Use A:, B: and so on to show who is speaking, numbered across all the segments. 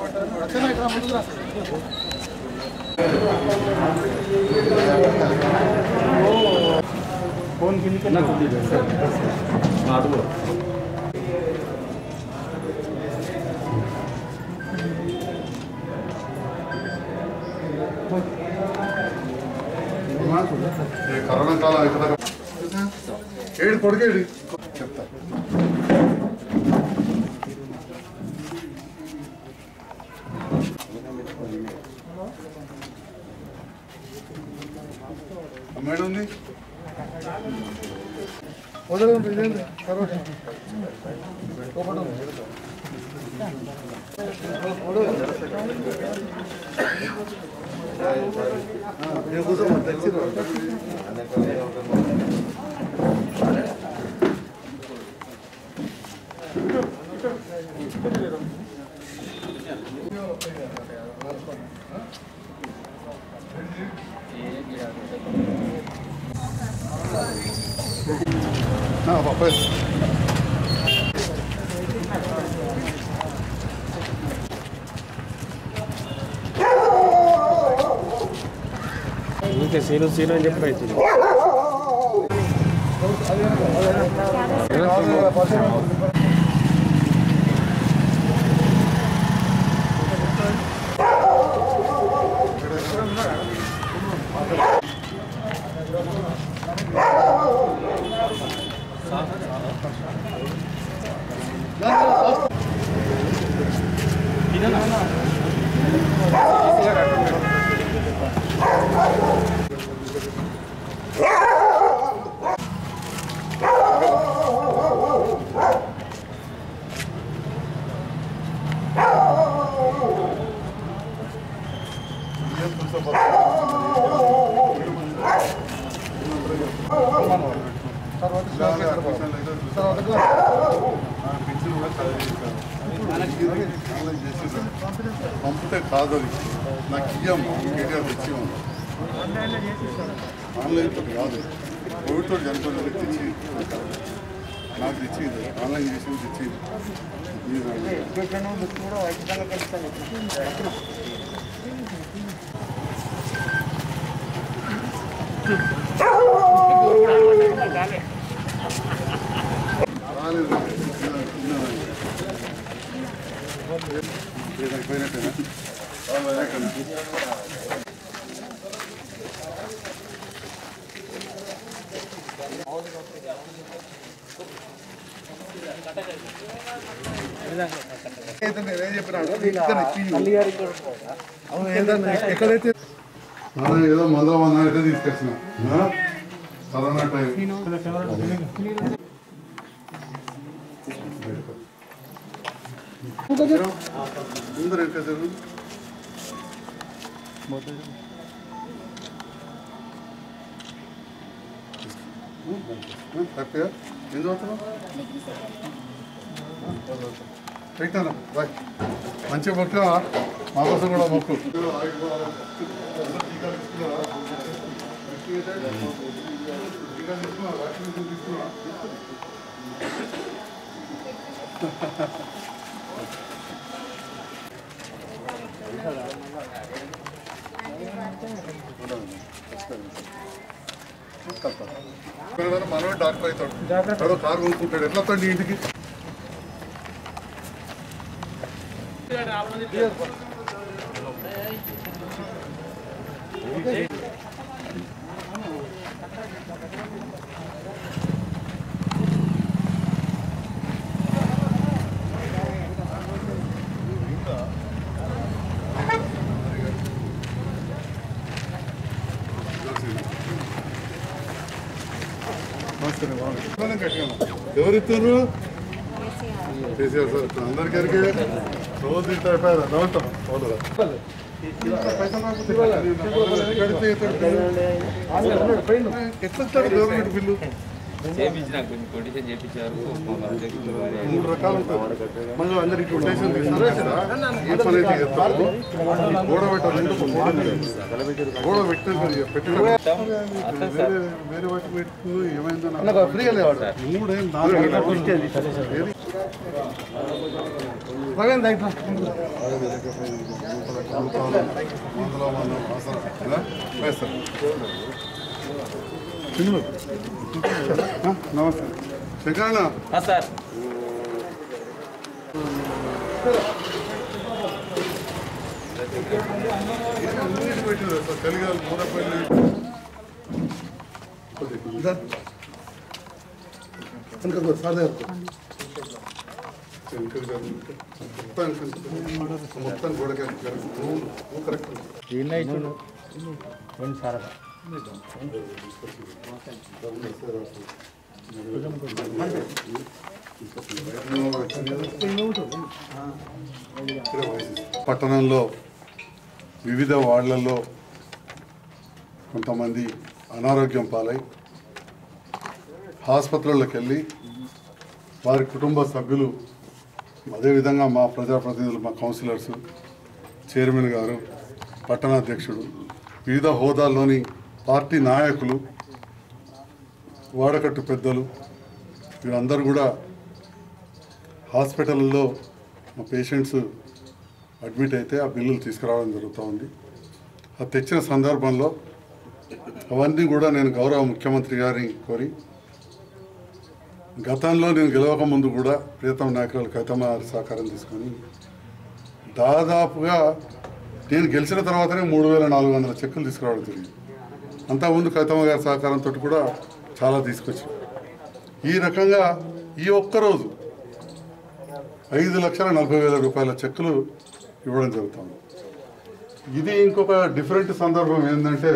A: ఈ కరోనా కాలం ఇక్కడ ఏడు కొడుకేడు చెప్తా అమ్మాయి ఉంది వదలండి ఇదేంటి కరోనా నేను కూర్చోమని తెచ్చిర్రు నా పప్పాయి
B: ఊరికే సీను సీను అని చెప్పి అవుతుంది పంపితే కాదు అది నాకు ఇయ్యమ్మా కేటీఆర్ తెచ్చివ్వను ఆన్లైన్ తోటి కాదు కోవిడ్ తోటి చనిపోయిన వాళ్ళకి తెచ్చి నాకు తెచ్చింది ఆన్లైన్ చేసి తెచ్చింది రాలేదు పోయినట్టేనా ఎక్కడైతే ఏదో మందుల మంది అయితే తీసుకొచ్చిన కరోనా టైం అందరూ ఎక్కడ చదువు హ్యాపీగా ఏం చదువుతున్నావు పెట్టాను బాయ్ మంచిగా మొక్కవా మా కోసం కూడా మొక్కు మనమే డాక్టర్ అవుతాడు ఎవడో కారు కొనుక్కుంటాడు ఎట్లా వస్తాడు నీ ఇంటికి ఎవరిస్తారు కేసీఆర్ సార్ ఇప్పుడు అందరికీ రోజు ఇంత అయిపోయారు నవ్వుతాం ఎట్లా ఇస్తారు గవర్నమెంట్ బిల్లు
C: చేయించిన కొన్ని కొటేషన్ చేయించారు
A: మూడు రకాలు ఉంటాయి మళ్ళీ అందరికి కొటేషన్ తీస్తారా ఏ పని అయితే చేస్తారో గోడ పెట్టాలి గోడ పెట్టారు పెట్టిన వేరే వేరే వాటి పెట్టు ఏమైందో నాకు మూడేం నాలుగు రవీంద్ర రైట్ మందులో మందం అవసరం ఇలా? వేస్తారు తిను. ఆ, నమస్తే శంకరన్న
C: సార్
A: అన్నిటి పెట్టారు సార్ కలిగాలి మూడపల్లి వెనక సార్ దగ్గర శంకర్ గారు మొత్తం మొత్తం గోడకి నువ్వు కరెక్ట్ పట్టణంలో వివిధ వార్డులలో కొంతమంది అనారోగ్యం పాలై ఆసుపత్రుల్లోకి వెళ్ళి వారి కుటుంబ సభ్యులు అదేవిధంగా మా ప్రజాప్రతినిధులు మా కౌన్సిలర్స్ చైర్మన్ గారు పట్టణాధ్యక్షుడు వివిధ హోదాల్లోని పార్టీ నాయకులు వాడకట్టు పెద్దలు వీరందరూ కూడా హాస్పిటల్లో మా పేషెంట్స్ అడ్మిట్ అయితే ఆ బిల్లులు తీసుకురావడం జరుగుతూ ఉంది అది తెచ్చిన సందర్భంలో అవన్నీ కూడా నేను గౌరవ ముఖ్యమంత్రి గారిని కోరి గతంలో నేను గెలవక ముందు కూడా ప్రియతమ నాయకురాలు కవితమ్మ గారి సహకారం తీసుకొని దాదాపుగా నేను గెలిచిన తర్వాతనే మూడు వేల నాలుగు వందల చెక్కులు తీసుకురావడం జరిగింది అంతకుముందు కవితమ్మ గారి సహకారంతో కూడా చాలా తీసుకొచ్చాం ఈ రకంగా ఈ ఒక్కరోజు ఐదు లక్షల నలభై వేల రూపాయల చెక్కులు ఇవ్వడం జరుగుతుంది ఇది ఇంకొక డిఫరెంట్ సందర్భం ఏంటంటే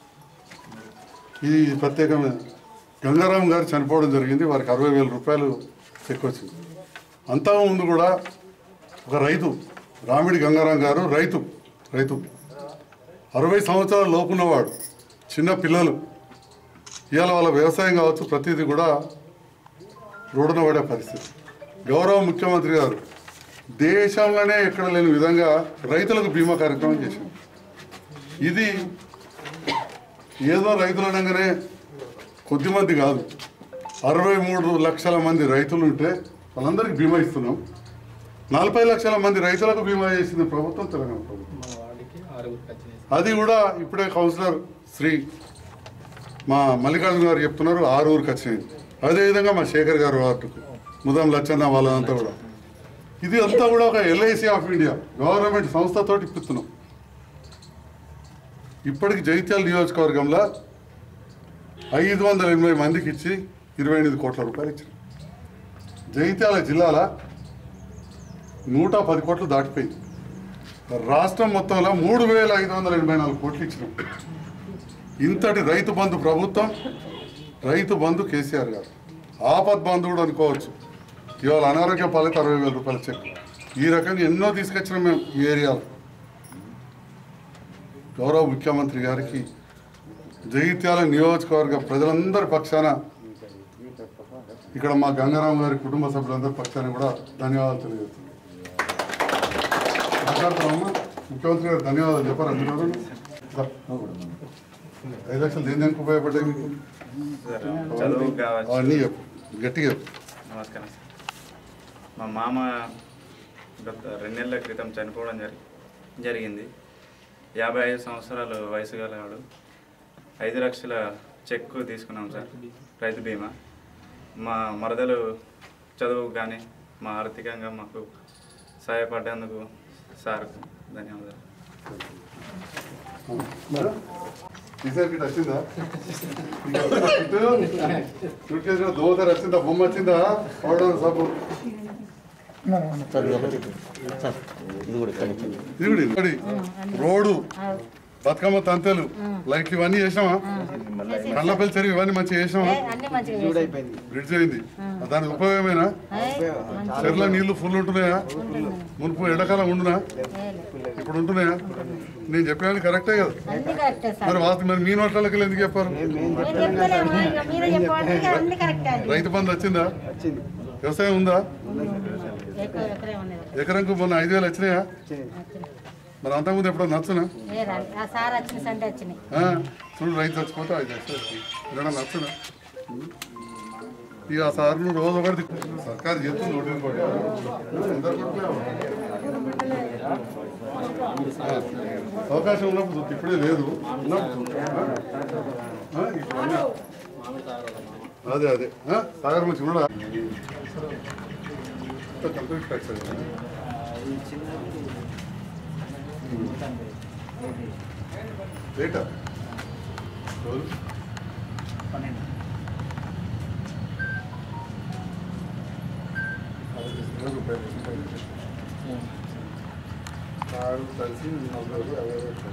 A: ఇది ప్రత్యేకమైన గంగారాం గారు చనిపోవడం జరిగింది వారికి అరవై వేల రూపాయలు చెక్ వచ్చింది అంతా ముందు కూడా ఒక రైతు రామిడి గంగారాం గారు రైతు రైతు అరవై సంవత్సరాల లోపున్నవాడు చిన్న పిల్లలు ఇవాళ వాళ్ళ వ్యవసాయం కావచ్చు ప్రతిదీ కూడా రోడ్డున పడే పరిస్థితి గౌరవ ముఖ్యమంత్రి గారు దేశంలోనే ఎక్కడ లేని విధంగా రైతులకు బీమా కార్యక్రమం చేసింది ఇది ఏదో రైతులు అనగానే కొద్దిమంది కాదు అరవై మూడు లక్షల మంది రైతులు ఉంటే వాళ్ళందరికీ బీమా ఇస్తున్నాం నలభై లక్షల మంది రైతులకు బీమా చేసింది ప్రభుత్వం తెలంగాణ ప్రభుత్వం అది కూడా ఇప్పుడే కౌన్సిలర్ శ్రీ మా మల్లికార్జున గారు చెప్తున్నారు ఆరు ఊరికి వచ్చినాయి అదేవిధంగా మా శేఖర్ గారు వార్డుకు ముదం లచ్చన్న వాళ్ళంతా కూడా ఇది అంతా కూడా ఒక ఎల్ఐసి ఆఫ్ ఇండియా గవర్నమెంట్ సంస్థతోటి ఇప్పిస్తున్నాం ఇప్పటికి జైత్యాల నియోజకవర్గంలో ఐదు వందల ఎనభై మందికి ఇచ్చి ఇరవై ఎనిమిది కోట్ల రూపాయలు ఇచ్చారు జైత్యాల జిల్లాల నూట పది కోట్లు దాటిపోయింది రాష్ట్రం మొత్తంలో మూడు వేల ఐదు వందల ఎనభై నాలుగు కోట్లు ఇచ్చినాం ఇంతటి రైతు బంధు ప్రభుత్వం రైతు బంధు కేసీఆర్ గారు ఆపద్ బంధు కూడా అనుకోవచ్చు ఇవాళ అనారోగ్య పాలిత అరవై వేల రూపాయల చెక్ ఈ రకంగా ఎన్నో తీసుకొచ్చినాం మేము ఈ ఏరియాలో గౌరవ ముఖ్యమంత్రి గారికి జగిత్యాల నియోజకవర్గ ప్రజలందరి పక్షాన ఇక్కడ మా గంగారాం గారి కుటుంబ సభ్యులందరి పక్షాన కూడా ధన్యవాదాలు తెలియజేస్తున్నాను మాట్లాడుతున్నామా ముఖ్యమంత్రి గారు ధన్యవాదాలు చెప్పారు అందరూ ఐదు లక్షలు దేని దేనికి ఉపయోగపడ్డాయి మీకు
D: చదువు కావచ్చు
A: అవన్నీ చెప్పు గట్టిగా చెప్పు
D: నమస్కారం సార్ మా మామ గత రెండు నెలల క్రితం చనిపోవడం జరి జరిగింది యాభై ఐదు సంవత్సరాలు వయసు గలవాడు ఐదు లక్షల చెక్కు తీసుకున్నాం సార్ రైతు బీమా మా మరదలు చదువు కానీ మా ఆర్థికంగా మాకు సహాయపడ్డందుకు సార్ ధన్యవాదాలు
A: ఈసారి గిట్ట వచ్చిందా సూట్ కేసు కూడా దోసరి వచ్చిందా బొమ్మ వచ్చిందా పౌడర్ సబ్బు ఇది కూడా ఇది. రోడ్డు బతుకమ్మ తంతెలు లైట్లు ఇవన్నీ చేసినామా కళ్ళపల్లి చెరువు ఇవన్నీ మంచిగా చేసినామా
E: అన్ని మంచిగా చేశారు.
A: బ్రిడ్జ్ అయింది దానికి ఉపయోగమేనా
E: ఏయ్, మంచిగా
A: చెర్ల నీళ్లు ఫుల్ ఉంటున్నాయా మునుపు ఎండాకాలం ఉండునా
E: చేయలేదు.
A: ఇప్పుడు ఉంటున్నాయా నేను చెప్పినది కరెక్టే కదా
E: అన్ని కరెక్టే సార్
A: మరి వాస్తు మరి మీ నోట్లకి ఎందుకు చెప్పారు
E: మేము చెప్తలేము ఇక మీరే చెప్పండి ఇక అన్ని కరెక్టే అండి
A: రైతు బంధు వచ్చిందా వ్యవసాయం ఉందా
E: ఎక్కువ ఎకరే ఉన్నది
A: ఎకరంకు మొన్న ఐదు వేలు వచ్చినాయా మరి అంతకుముందు ఎప్పుడో నచ్చునా
E: ఏ రాలి ఆ సార్ వచ్చిన సండే వచ్చినాయి
A: ఆ, చూడు రైతు చచ్చిపోతే ఐదు లక్షలు వచ్చినాయి ఇలా నచ్చునా ఇక ఆ సార్ను రోజు ఒకటి తిట్టు. సర్కారు చేస్తుంది ఒకటి కూడా ఎంత కొట్టలేవు? ఆ, అవకాశం ఉన్నప్పుడు చూడు. ఇప్పుడే లేదు ఉన్నప్పుడు చూడు. ఆ, ఇప్పుడు అన్నీ. అదే అదే ఆ, సాగర్ నుంచి కూడా కంప్లీట్ ఫ్యాక్స్ రేటా రోజు ఇరవై రూపాయలు ఆరు కలిసి నలభై యాభై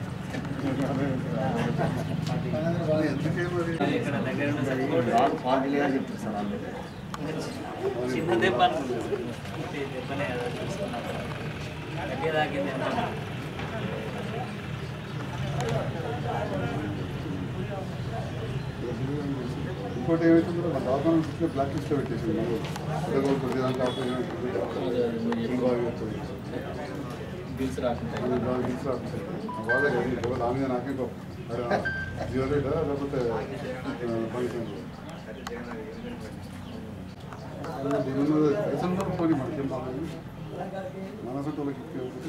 A: రూపాయలు ఎందుకే మరి
F: చిన్న దెబ్బ అనుకుంటున్నాను దెబ్బనే కదా చూసుకున్నాను గట్టిగా తాకింది ఎంత
A: ఇంకోటి ఏమైతుందో మా డాక్యుమెంట్ ఇట్లా బ్లాక్ లిస్ట్లో పెట్టేసింది మనం ఉద్యోగం కొద్ది దాంట్లో
C: బిల్స్ రాకుండా
A: వాళ్ళే కదా దాని మీద నాకే జీరో రేటా లేకపోతే ఫంక్షన్ పైసలు పోనీ మనకేం బాగాలేదు మనసంటోళ్ళకి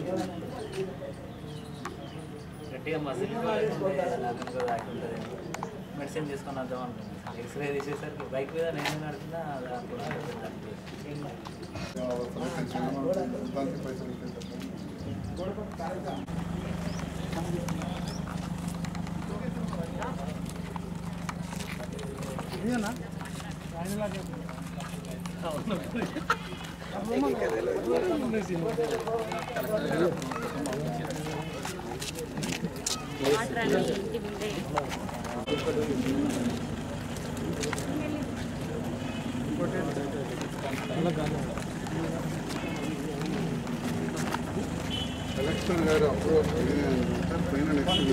F: గట్టిగా మసిలి తాకుంటుంది మెడిసిన్ తీసుకొని వద్దాం అనుకున్నాను ఎక్స్రే తీసేసరికి బైక్ మీద నేను నడుతున్నా దాంట్లో
A: దానికి పైసలు ఇస్తే కలెక్టర్ గారు అప్రూవ్ పోయిన నెక్స్ట్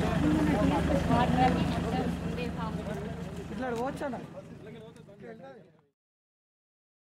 E: ఇట్లా పోవచ్చా